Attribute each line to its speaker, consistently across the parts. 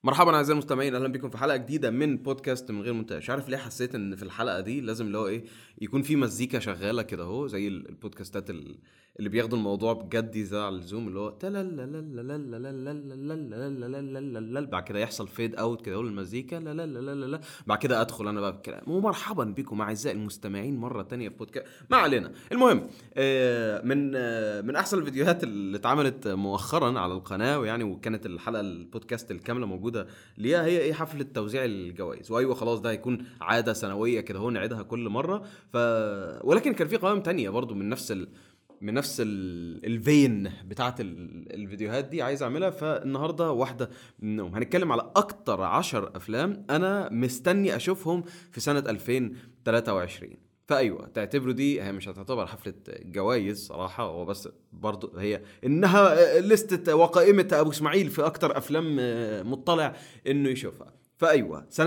Speaker 1: مرحبا اعزائي المستمعين اهلا بكم في حلقه جديده من بودكاست من غير مونتاج مش عارف ليه حسيت ان في الحلقه دي لازم اللي هو ايه يكون في مزيكا شغاله كده اهو زي البودكاستات اللي بياخدوا الموضوع بجد زي على الزوم اللي هو بعد كده يحصل فيد اوت كده اقول المزيكا لا لا لا لا لا بعد كده ادخل انا بقى بالكلام ومرحبا بكم اعزائي المستمعين مره تانية في بودكاست ما علينا المهم من من احسن الفيديوهات اللي اتعملت مؤخرا على القناه ويعني وكانت الحلقه البودكاست الكامله موجوده ليها هي ايه حفله توزيع الجوائز وايوه خلاص ده هيكون عاده سنويه كده هو نعيدها كل مره ف ولكن كان في قوائم تانية برضو من نفس ال... من نفس الفين بتاعت الفيديوهات دي عايز اعملها فالنهارده واحده منهم هنتكلم على اكتر عشر افلام انا مستني اشوفهم في سنه 2023 فايوه تعتبروا دي هي مش هتعتبر حفله جوائز صراحه هو بس برضو هي انها لستة وقائمه ابو اسماعيل في اكتر افلام مطلع انه يشوفها فايوه سنه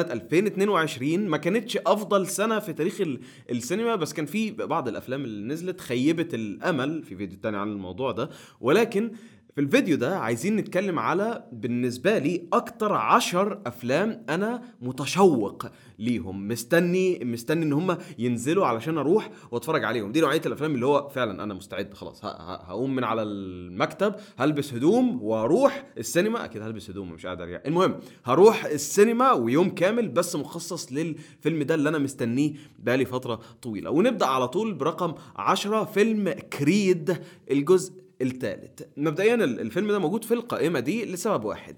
Speaker 1: 2022 ما كانتش افضل سنه في تاريخ السينما بس كان في بعض الافلام اللي نزلت خيبت الامل في فيديو تاني عن الموضوع ده ولكن في الفيديو ده عايزين نتكلم على بالنسبة لي أكتر عشر أفلام أنا متشوق ليهم مستني مستني إن هم ينزلوا علشان أروح وأتفرج عليهم دي نوعية الأفلام اللي هو فعلا أنا مستعد خلاص هقوم من على المكتب هلبس هدوم وأروح السينما أكيد هلبس هدوم مش قاعد أرجع المهم هروح السينما ويوم كامل بس مخصص للفيلم ده اللي أنا مستنيه بقالي فترة طويلة ونبدأ على طول برقم عشرة فيلم كريد الجزء الثالث مبدئيا الفيلم ده موجود في القائمه دي لسبب واحد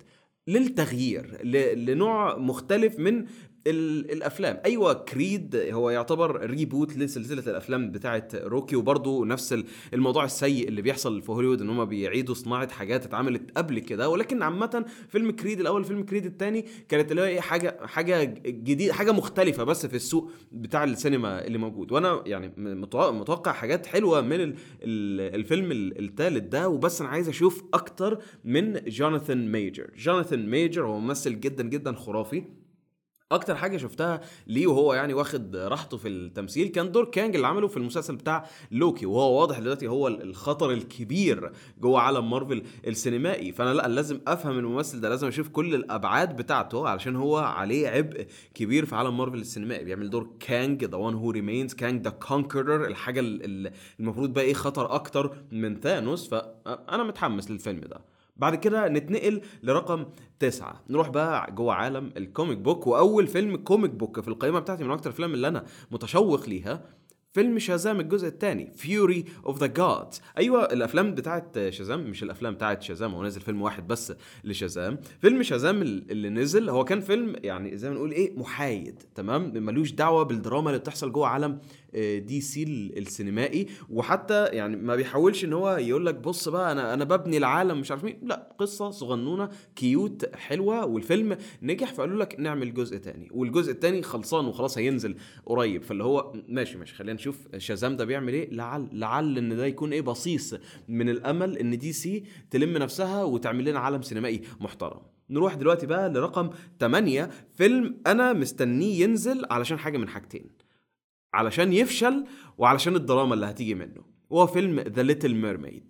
Speaker 1: للتغيير لنوع مختلف من الافلام ايوه كريد هو يعتبر ريبوت لسلسله الافلام بتاعه روكي وبرضه نفس الموضوع السيء اللي بيحصل في هوليوود ان هم بيعيدوا صناعه حاجات اتعملت قبل كده ولكن عامه فيلم كريد الاول فيلم كريد الثاني كانت اللي هي ايه حاجه حاجه جديده حاجه مختلفه بس في السوق بتاع السينما اللي موجود وانا يعني متوقع حاجات حلوه من الفيلم الثالث ده وبس انا عايز اشوف اكتر من جوناثان ميجر جوناثان ميجر هو ممثل جدا جدا خرافي اكتر حاجه شفتها ليه وهو يعني واخد راحته في التمثيل كان دور كانج اللي عمله في المسلسل بتاع لوكي وهو واضح دلوقتي هو الخطر الكبير جوه عالم مارفل السينمائي فانا لا لازم افهم الممثل ده لازم اشوف كل الابعاد بتاعته علشان هو عليه عبء كبير في عالم مارفل السينمائي بيعمل دور كانج ذا وان هو ريمينز كانج ذا كونكرر الحاجه المفروض بقى ايه خطر اكتر من ثانوس فانا متحمس للفيلم ده بعد كده نتنقل لرقم تسعة نروح بقى جوه عالم الكوميك بوك واول فيلم كوميك بوك في القائمه بتاعتي من اكتر الافلام اللي انا متشوق ليها فيلم شازام الجزء الثاني فيوري اوف ذا جادز ايوه الافلام بتاعت شازام مش الافلام بتاعت شازام هو نزل فيلم واحد بس لشازام فيلم شازام اللي نزل هو كان فيلم يعني زي ما نقول ايه محايد تمام ملوش دعوه بالدراما اللي بتحصل جوه عالم دي سي السينمائي وحتى يعني ما بيحاولش ان هو يقول لك بص بقى انا انا ببني العالم مش عارف مين لا قصه صغنونه كيوت حلوه والفيلم نجح فقالوا لك نعمل جزء تاني والجزء التاني خلصان وخلاص هينزل قريب فاللي هو ماشي ماشي خلينا نشوف شازام ده بيعمل ايه لعل لعل ان ده يكون ايه بصيص من الامل ان دي سي تلم نفسها وتعمل لنا عالم سينمائي محترم نروح دلوقتي بقى لرقم 8 فيلم انا مستنيه ينزل علشان حاجه من حاجتين علشان يفشل وعلشان الدراما اللي هتيجي منه وهو فيلم ذا ليتل ميرميد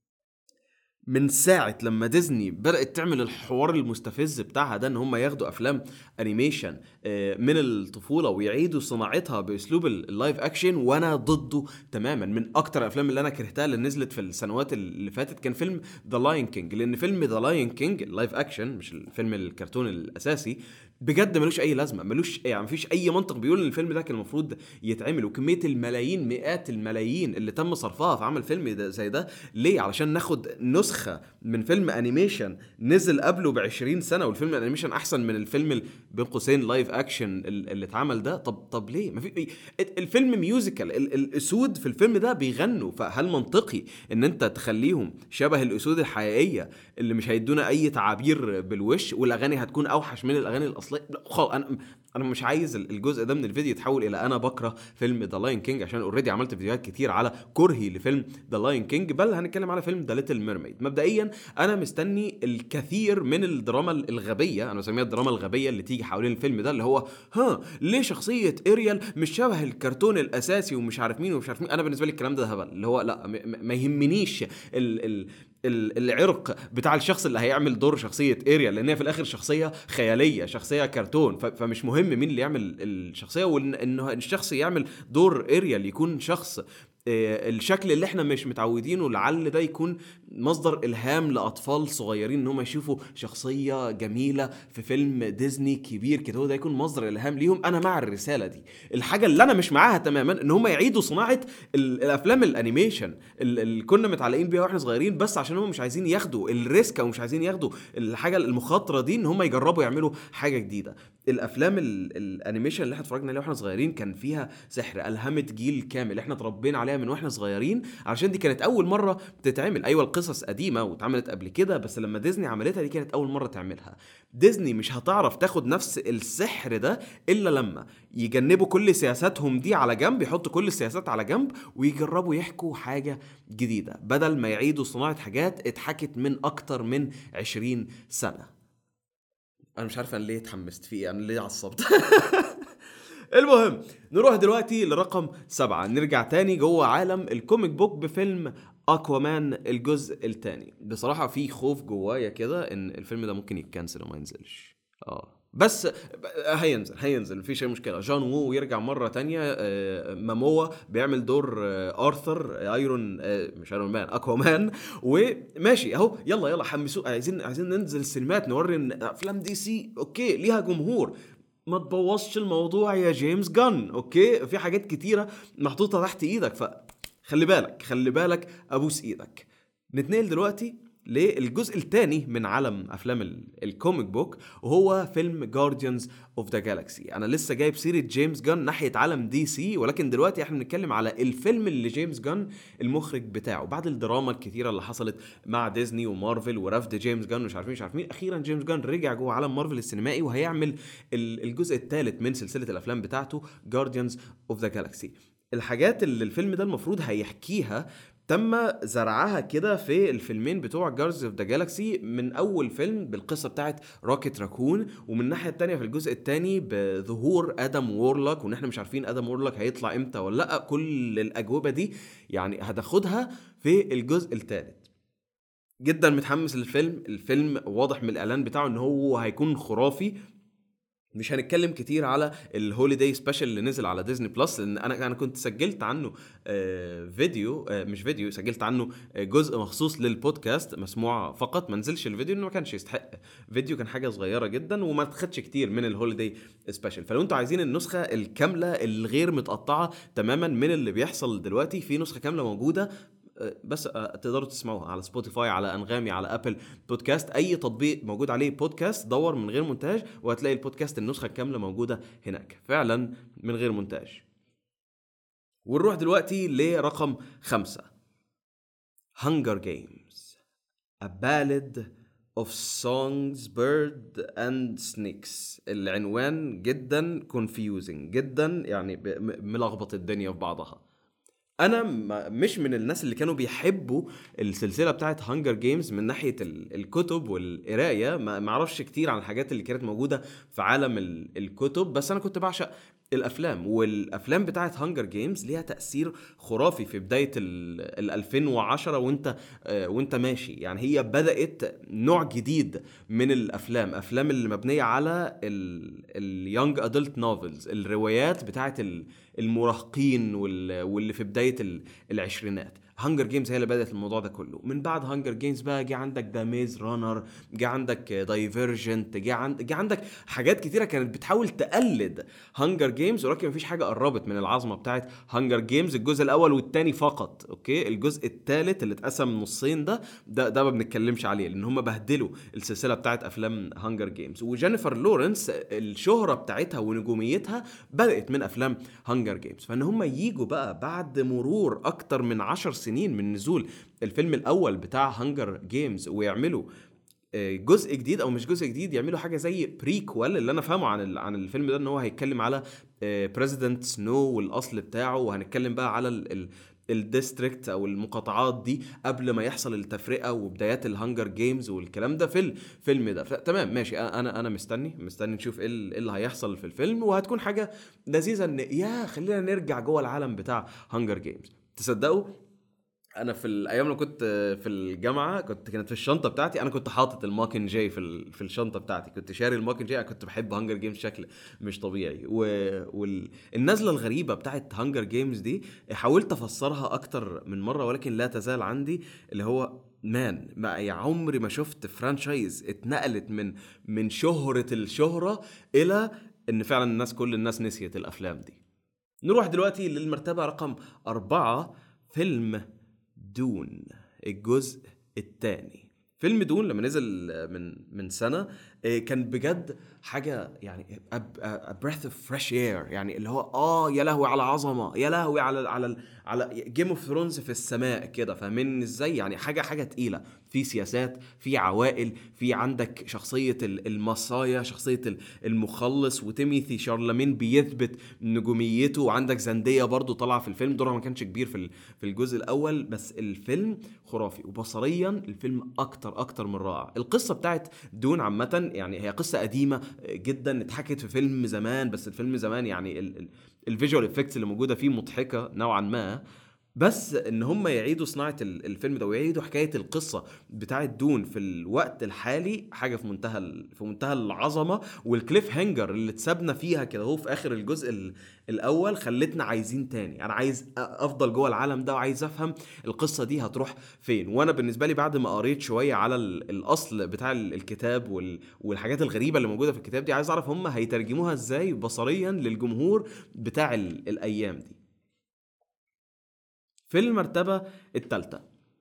Speaker 1: من ساعة لما ديزني بدأت تعمل الحوار المستفز بتاعها ده ان هم ياخدوا افلام انيميشن من الطفولة ويعيدوا صناعتها باسلوب اللايف اكشن وانا ضده تماما من اكتر الافلام اللي انا كرهتها اللي نزلت في السنوات اللي فاتت كان فيلم ذا لاين كينج لان فيلم ذا لاين كينج اللايف اكشن مش الفيلم الكرتون الاساسي بجد ملوش اي لازمه ملوش يعني مفيش اي منطق بيقول ان الفيلم ده كان المفروض يتعمل وكميه الملايين مئات الملايين اللي تم صرفها في عمل فيلم ده زي ده ليه علشان ناخد نسخه من فيلم انيميشن نزل قبله ب 20 سنه والفيلم الانيميشن احسن من الفيلم بين قوسين لايف اكشن اللي اتعمل ده طب طب ليه ما في الفيلم ميوزيكال الاسود في الفيلم ده بيغنوا فهل منطقي ان انت تخليهم شبه الاسود الحقيقيه اللي مش هيدونا اي تعابير بالوش والاغاني هتكون اوحش من الاغاني الاصليه خلاص انا انا مش عايز الجزء ده من الفيديو يتحول الى انا بكره فيلم ذا لاين كينج عشان اوريدي عملت فيديوهات كتير على كرهي لفيلم ذا لاين كينج بل هنتكلم على فيلم ذا ليتل ميرميد مبدئيا انا مستني الكثير من الدراما الغبيه انا بسميها الدراما الغبيه اللي تيجي حوالين الفيلم ده اللي هو ها ليه شخصيه اريال مش شبه الكرتون الاساسي ومش عارف مين ومش عارف مين انا بالنسبه لي الكلام ده هبل اللي هو لا م- م- ما يهمنيش ال ال ال- العرق بتاع الشخص اللي هيعمل دور شخصيه اريال لان هي في الاخر شخصيه خياليه شخصيه كرتون ف- فمش مهم مين اللي يعمل الشخصيه وان إنه الشخص يعمل دور اريال يكون شخص آه، الشكل اللي احنا مش متعودينه لعل ده يكون مصدر الهام لاطفال صغيرين ان هم يشوفوا شخصيه جميله في فيلم ديزني كبير كده هو ده يكون مصدر الهام ليهم انا مع الرساله دي الحاجه اللي انا مش معاها تماما ان هم يعيدوا صناعه ال- الافلام الانيميشن ال- اللي كنا متعلقين بيها واحنا صغيرين بس عشان هم مش عايزين ياخدوا الريسك او مش عايزين ياخدوا الحاجه المخاطره دي ان هم يجربوا يعملوا حاجه جديده الافلام ال- الانيميشن اللي احنا اتفرجنا عليها واحنا صغيرين كان فيها سحر الهمت جيل كامل احنا اتربينا عليها من واحنا صغيرين عشان دي كانت اول مره تتعمل ايوه القصص قديمه واتعملت قبل كده بس لما ديزني عملتها دي كانت اول مره تعملها ديزني مش هتعرف تاخد نفس السحر ده الا لما يجنبوا كل سياساتهم دي على جنب يحطوا كل السياسات على جنب ويجربوا يحكوا حاجه جديده بدل ما يعيدوا صناعه حاجات اتحكت من اكتر من 20 سنه انا مش عارف انا ليه اتحمست في ايه انا ليه عصبت المهم نروح دلوقتي لرقم سبعة نرجع تاني جوه عالم الكوميك بوك بفيلم اكوامان الجزء الثاني بصراحة في خوف جوايا كده ان الفيلم ده ممكن يتكنسل وما ينزلش اه بس هينزل هينزل مفيش اي مشكله جون وو يرجع مره تانية آه، ماموا بيعمل دور آه، ارثر آه، ايرون آه، مش ايرون مان اكوامان وماشي اهو يلا يلا حمسوا عايزين عايزين ننزل السينمات نوري ان افلام دي سي اوكي ليها جمهور ما تبوظش الموضوع يا جيمس جان اوكي في حاجات كتيره محطوطه تحت ايدك فخلي بالك خلي بالك ابوس ايدك نتنقل دلوقتي للجزء الثاني من عالم افلام ال- الكوميك بوك وهو فيلم جارديانز اوف ذا جالاكسي انا لسه جايب سيره جيمس جان ناحيه عالم دي سي ولكن دلوقتي احنا بنتكلم على الفيلم اللي جيمس جان المخرج بتاعه بعد الدراما الكتيره اللي حصلت مع ديزني ومارفل ورفض جيمس جان مش عارفين مش عارفين اخيرا جيمس جان رجع جوه عالم مارفل السينمائي وهيعمل ال- الجزء الثالث من سلسله الافلام بتاعته جارديانز اوف ذا جالاكسي الحاجات اللي الفيلم ده المفروض هيحكيها تم زرعها كده في الفيلمين بتوع جارز اوف ذا جالاكسي من اول فيلم بالقصه بتاعت روكيت راكون ومن الناحيه التانية في الجزء الثاني بظهور ادم وورلوك وان احنا مش عارفين ادم وورلوك هيطلع امتى ولا لا كل الاجوبه دي يعني هتاخدها في الجزء الثالث جدا متحمس للفيلم الفيلم واضح من الاعلان بتاعه ان هو هيكون خرافي مش هنتكلم كتير على الهوليداي سبيشال اللي نزل على ديزني بلس لان انا انا كنت سجلت عنه آه، فيديو آه، مش فيديو سجلت عنه آه، جزء مخصوص للبودكاست مسموع فقط ما نزلش الفيديو انه ما كانش يستحق فيديو كان حاجه صغيره جدا وما تاخدش كتير من الهوليداي سبيشال فلو انتوا عايزين النسخه الكامله الغير متقطعه تماما من اللي بيحصل دلوقتي في نسخه كامله موجوده آه، بس آه، تقدروا تسمعوها على سبوتيفاي على انغامي على ابل بودكاست اي تطبيق موجود عليه بودكاست دور من غير مونتاج وهتلاقي البودكاست النسخه الكامله موجوده هناك فعلا من غير مونتاج ونروح دلوقتي لرقم خمسة Hunger Games A Ballad of Songs Bird and Snakes العنوان جدا confusing جدا يعني ب- م- ملخبط الدنيا في بعضها انا م- مش من الناس اللي كانوا بيحبوا السلسله بتاعت هانجر جيمز من ناحيه ال- الكتب والقرايه ما ما اعرفش كتير عن الحاجات اللي كانت موجوده في عالم ال- الكتب بس انا كنت بعشق الافلام والافلام بتاعت هانجر جيمز ليها تاثير خرافي في بدايه ال ال 2010 وانت آه، وانت ماشي يعني هي بدات نوع جديد من الافلام افلام اللي مبنيه على اليونج ادلت نوفلز الروايات بتاعت ال- المراهقين وال- واللي في بدايه ال- العشرينات هانجر جيمز هي اللي بدات الموضوع ده كله من بعد هانجر جيمز بقى جه عندك ذا ميز رانر جه عندك دايفرجنت جه عند جه عندك حاجات كتيره كانت بتحاول تقلد هانجر جيمز ولكن مفيش حاجه قربت من العظمه بتاعت هانجر جيمز الجزء الاول والثاني فقط اوكي الجزء الثالث اللي اتقسم نصين ده ده ده ما بنتكلمش عليه لان هم بهدلوا السلسله بتاعت افلام هانجر جيمز وجينيفر لورنس الشهره بتاعتها ونجوميتها بدات من افلام هانجر جيمز فان هم ييجوا بقى بعد مرور اكتر من عشر سنين من نزول الفيلم الاول بتاع هانجر جيمز ويعملوا آه، جزء جديد او مش جزء جديد يعملوا حاجه زي بريكوال اللي انا فاهمه عن ال- عن الفيلم ده ان هو هيتكلم على بريزيدنت سنو والاصل بتاعه وهنتكلم بقى على ال ال الديستريكت او المقاطعات دي قبل ما يحصل التفرقه وبدايات الهانجر جيمز والكلام ده في الفيلم ده تمام ماشي انا انا مستني مستني نشوف ايه اللي هيحصل في الفيلم وهتكون حاجه لذيذه ان يا خلينا نرجع جوه العالم بتاع هانجر جيمز تصدقوا انا في الايام اللي كنت في الجامعه كنت كانت في الشنطه بتاعتي انا كنت حاطط الماكن جاي في في الشنطه بتاعتي كنت شاري الماكن جاي انا كنت بحب هانجر جيمز بشكل مش طبيعي والنزله الغريبه بتاعت هانجر جيمز دي حاولت افسرها اكتر من مره ولكن لا تزال عندي اللي هو مان ما يا عمري ما شفت فرانشايز اتنقلت من من شهره الشهره الى ان فعلا الناس كل الناس نسيت الافلام دي نروح دلوقتي للمرتبه رقم أربعة فيلم دون الجزء الثاني فيلم دون لما نزل من من سنه آه، كان بجد حاجه يعني بريث اوف فريش اير يعني اللي هو اه يا لهوي على عظمه يا لهوي على على على جيم اوف ثرونز في السماء كده فاهمين ازاي يعني حاجه حاجه تقيله في سياسات في عوائل في عندك شخصيه المصايا شخصيه المخلص وتيميثي شارلمين بيثبت نجوميته وعندك زنديه برضو طالعه في الفيلم دورها ما كانش كبير في في الجزء الاول بس الفيلم خرافي وبصريا الفيلم اكتر اكتر من رائع القصه بتاعت دون عامه يعني هي قصه قديمه جدا اتحكت في فيلم زمان بس الفيلم زمان يعني الفيجوال افكتس اللي موجوده فيه مضحكه نوعا ما بس ان هم يعيدوا صناعه الفيلم ده ويعيدوا حكايه القصه بتاعه دون في الوقت الحالي حاجه في منتهى في منتهى العظمه والكليف هانجر اللي اتسابنا فيها كده هو في اخر الجزء الاول خلتنا عايزين تاني انا عايز افضل جوه العالم ده وعايز افهم القصه دي هتروح فين وانا بالنسبه لي بعد ما قريت شويه على الاصل بتاع الكتاب والحاجات الغريبه اللي موجوده في الكتاب دي عايز اعرف هم هيترجموها ازاي بصريا للجمهور بتاع الايام دي في المرتبة الثالثة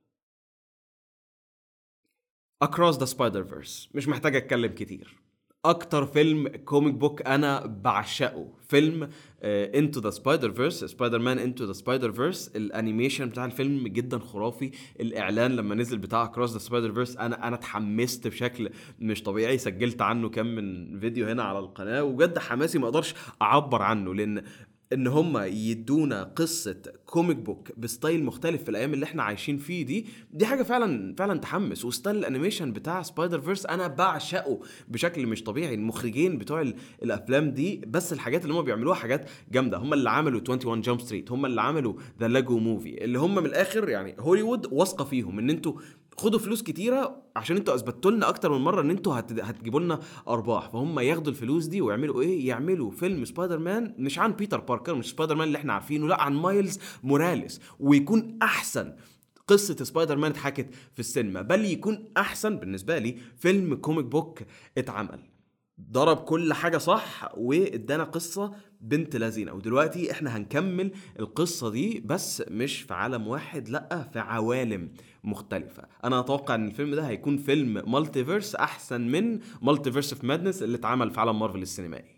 Speaker 1: Across the Spider-Verse مش محتاج اتكلم كتير اكتر فيلم كوميك بوك انا بعشقه فيلم انتو ذا سبايدر فيرس سبايدر مان انتو ذا سبايدر فيرس الانيميشن بتاع الفيلم جدا خرافي الاعلان لما نزل بتاع اكروس ذا سبايدر فيرس انا انا اتحمست بشكل مش طبيعي سجلت عنه كام من فيديو هنا على القناه وبجد حماسي ما اقدرش اعبر عنه لان ان هم يدونا قصه كوميك بوك بستايل مختلف في الايام اللي احنا عايشين فيه دي دي حاجه فعلا فعلا تحمس وستايل الانيميشن بتاع سبايدر فيرس انا بعشقه بشكل مش طبيعي المخرجين بتوع الافلام دي بس الحاجات اللي هم بيعملوها حاجات جامده هم اللي عملوا 21 جامب ستريت هم اللي عملوا ذا لاجو موفي اللي هم من الاخر يعني هوليوود واثقه فيهم ان انتوا خدوا فلوس كتيره عشان انتوا اثبتوا لنا اكتر من مره ان انتوا هت... هتجيبوا لنا ارباح فهم ياخدوا الفلوس دي ويعملوا ايه يعملوا فيلم سبايدر مان مش عن بيتر باركر مش سبايدر مان اللي احنا عارفينه لا عن مايلز موراليس ويكون احسن قصة سبايدر مان اتحكت في السينما بل يكون احسن بالنسبة لي فيلم كوميك بوك اتعمل ضرب كل حاجة صح وادانا قصة بنت لذينة ودلوقتي احنا هنكمل القصة دي بس مش في عالم واحد لأ في عوالم مختلفة انا اتوقع ان الفيلم ده هيكون فيلم مالتيفيرس احسن من مالتيفيرس اوف مادنس اللي اتعمل في عالم مارفل السينمائي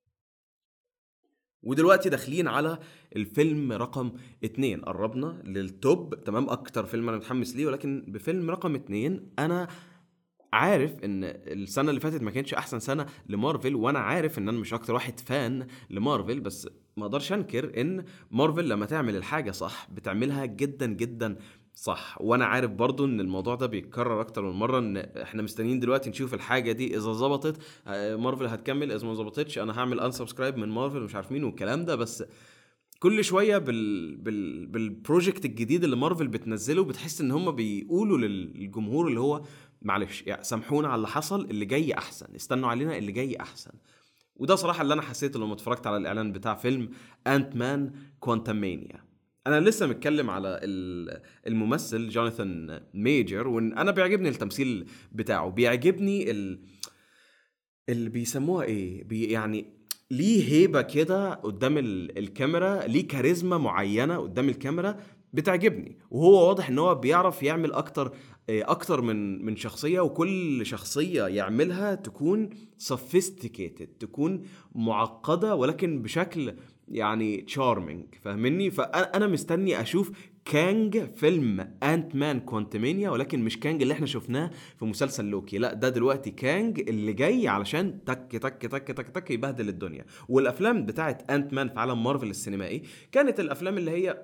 Speaker 1: ودلوقتي داخلين على الفيلم رقم اتنين قربنا للتوب تمام اكتر فيلم انا متحمس ليه ولكن بفيلم رقم اتنين انا عارف ان السنه اللي فاتت ما كانتش احسن سنه لمارفل وانا عارف ان انا مش اكتر واحد فان لمارفل بس ما اقدرش انكر ان مارفل لما تعمل الحاجه صح بتعملها جدا جدا صح وانا عارف برضو ان الموضوع ده بيتكرر اكتر من مره ان احنا مستنيين دلوقتي نشوف الحاجه دي اذا ظبطت آه، مارفل هتكمل اذا ما ظبطتش انا هعمل انسبسكرايب من مارفل ومش عارف مين والكلام ده بس كل شويه بال بال بالبروجكت الجديد اللي مارفل بتنزله بتحس ان هم بيقولوا للجمهور اللي هو معلش يعني سامحونا على اللي حصل اللي جاي احسن استنوا علينا اللي جاي احسن وده صراحه اللي انا حسيته لما اتفرجت على الاعلان بتاع فيلم انت مان كوانتامانيا انا لسه متكلم على الممثل جوناثان ميجر وان انا بيعجبني التمثيل بتاعه بيعجبني ال... اللي بيسموها ايه بي يعني ليه هيبه كده قدام الكاميرا ليه كاريزما معينه قدام الكاميرا بتعجبني وهو واضح ان هو بيعرف يعمل اكتر آه، اكتر من من شخصيه وكل شخصيه يعملها تكون sophisticated تكون معقده ولكن بشكل يعني تشارمينج فاهمني فانا مستني اشوف كانج فيلم انت مان كوانتمانيا ولكن مش كانج اللي احنا شفناه في مسلسل لوكي لا ده دلوقتي كانج اللي جاي علشان تك تك تك تك تك يبهدل الدنيا والافلام بتاعت انت مان في عالم مارفل السينمائي كانت الافلام اللي هي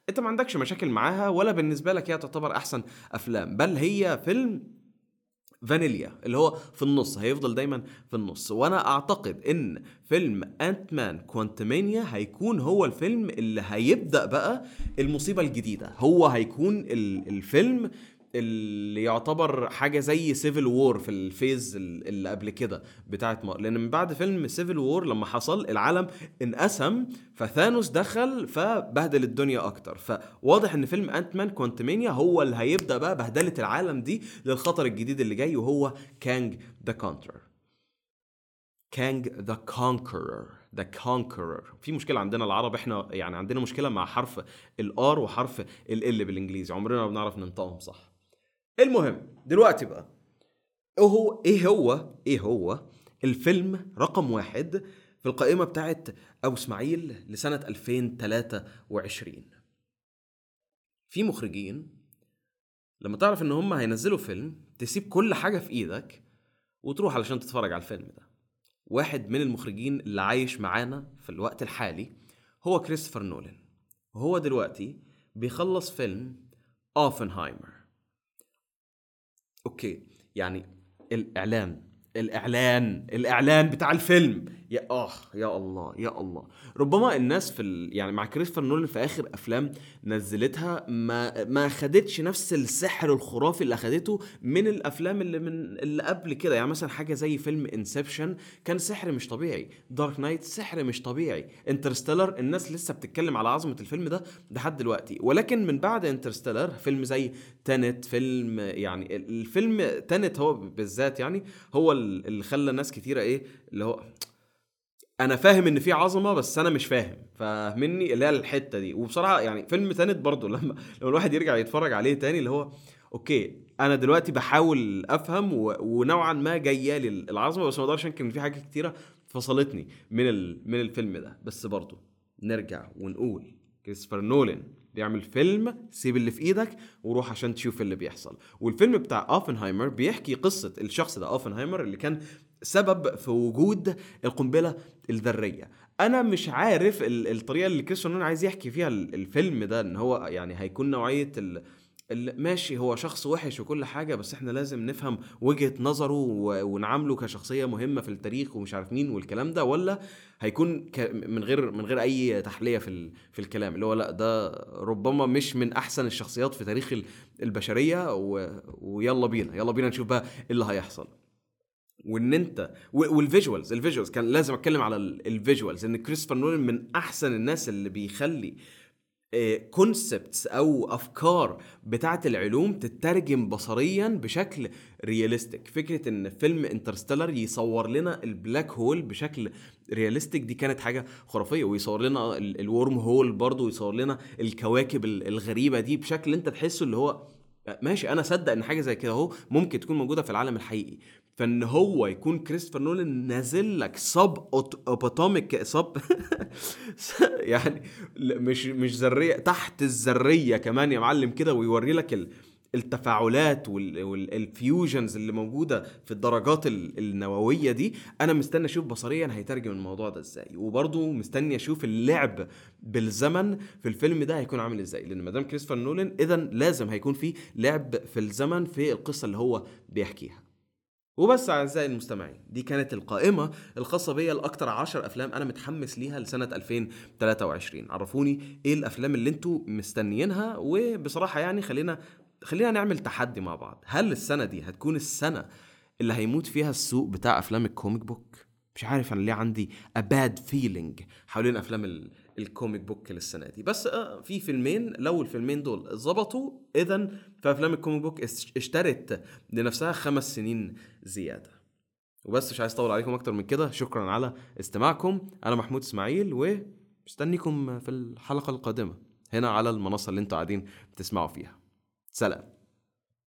Speaker 1: انت ما عندكش مشاكل معاها ولا بالنسبه لك هي تعتبر احسن افلام بل هي فيلم فانيليا اللي هو في النص هيفضل دايما في النص وانا اعتقد ان فيلم انت مان كوانتمانيا هيكون هو الفيلم اللي هيبدا بقى المصيبه الجديده هو هيكون الفيلم اللي يعتبر حاجه زي سيفل وور في الفيز اللي قبل كده بتاعت مار لان من بعد فيلم سيفل وور لما حصل العالم انقسم فثانوس دخل فبهدل الدنيا اكتر فواضح ان فيلم انت مان كوانتمانيا هو اللي هيبدا بقى بهدله العالم دي للخطر الجديد اللي جاي وهو كانج ذا كونترر كانج ذا كونكرر ذا كونكرر في مشكله عندنا العرب احنا يعني عندنا مشكله مع حرف الار وحرف ال بالانجليزي عمرنا ما بنعرف ننطقهم صح المهم دلوقتي بقى ايه هو ايه هو ايه هو الفيلم رقم واحد في القائمه بتاعت ابو اسماعيل لسنه 2023 في مخرجين لما تعرف ان هم هينزلوا فيلم تسيب كل حاجه في ايدك وتروح علشان تتفرج على الفيلم ده واحد من المخرجين اللي عايش معانا في الوقت الحالي هو كريستوفر نولان وهو دلوقتي بيخلص فيلم اوفنهايمر اوكي يعني الاعلان الاعلان الاعلان بتاع الفيلم يا اه يا الله يا الله ربما الناس في ال... يعني مع كريستوفر نولان في اخر افلام نزلتها ما ما خدتش نفس السحر الخرافي اللي اخدته من الافلام اللي من اللي قبل كده يعني مثلا حاجه زي فيلم انسبشن كان سحر مش طبيعي دارك نايت سحر مش طبيعي انترستيلر الناس لسه بتتكلم على عظمه الفيلم ده لحد دلوقتي ولكن من بعد انترستيلر فيلم زي تانت فيلم يعني الفيلم تانت هو بالذات يعني هو اللي خلى ناس كتيره ايه اللي هو انا فاهم ان في عظمه بس انا مش فاهم فاهمني اللي هي الحته دي وبصراحه يعني فيلم تانت برضه لما لما الواحد يرجع يتفرج عليه تاني اللي هو اوكي انا دلوقتي بحاول افهم و... ونوعا ما جايه لي العظمه بس ما اقدرش انكر ان في حاجات كتيره فصلتني من ال... من الفيلم ده بس برضه نرجع ونقول كريستوفر نولان بيعمل فيلم سيب اللي في ايدك وروح عشان تشوف اللي بيحصل والفيلم بتاع اوفنهايمر بيحكي قصه الشخص ده اوفنهايمر اللي كان سبب في وجود القنبله الذريه انا مش عارف الطريقه اللي كريستيان عايز يحكي فيها الفيلم ده ان هو يعني هيكون نوعيه ماشي هو شخص وحش وكل حاجه بس احنا لازم نفهم وجهه نظره ونعامله كشخصيه مهمه في التاريخ ومش عارف مين والكلام ده ولا هيكون من غير من غير اي تحليه في في الكلام اللي هو لا ده ربما مش من احسن الشخصيات في تاريخ البشريه ويلا بينا يلا بينا نشوف بقى ايه اللي هيحصل وان انت والفيجوالز الفيجوالز كان لازم اتكلم على الفيجوالز ان كريستوفر نولان من احسن الناس اللي بيخلي كونسبتس آه، او افكار بتاعه العلوم تترجم بصريا بشكل رياليستيك فكره ان فيلم انترستيلر يصور لنا البلاك هول بشكل رياليستيك دي كانت حاجه خرافيه ويصور لنا الورم هول برضه ويصور لنا الكواكب الغريبه دي بشكل انت تحسه اللي هو ماشي انا صدق ان حاجه زي كده اهو ممكن تكون موجوده في العالم الحقيقي فان هو يكون كريستوفر نولان نازل لك سب اوباتوميك سب يعني مش مش ذريه تحت الذريه كمان يا معلم كده ويوري لك التفاعلات والفيوجنز اللي موجوده في الدرجات النوويه دي انا مستني اشوف بصريا هيترجم الموضوع ده ازاي وبرضه مستني اشوف اللعب بالزمن في الفيلم ده هيكون عامل ازاي لان مدام كريستوفر نولان اذا لازم هيكون في لعب في الزمن في القصه اللي هو بيحكيها وبس اعزائي المستمعين دي كانت القائمه الخاصه بيا لاكتر 10 افلام انا متحمس ليها لسنه 2023 عرفوني ايه الافلام اللي انتوا مستنيينها وبصراحه يعني خلينا خلينا نعمل تحدي مع بعض هل السنه دي هتكون السنه اللي هيموت فيها السوق بتاع افلام الكوميك بوك مش عارف انا ليه عندي a bad feeling حوالين افلام الكوميك بوك للسنه دي بس آه في فيلمين لو الفيلمين دول ظبطوا اذا فافلام الكوميك بوك اشترت لنفسها خمس سنين زياده وبس مش عايز اطول عليكم اكتر من كده شكرا على استماعكم انا محمود اسماعيل ومستنيكم في الحلقه القادمه هنا على المنصه اللي انتوا قاعدين بتسمعوا فيها سلام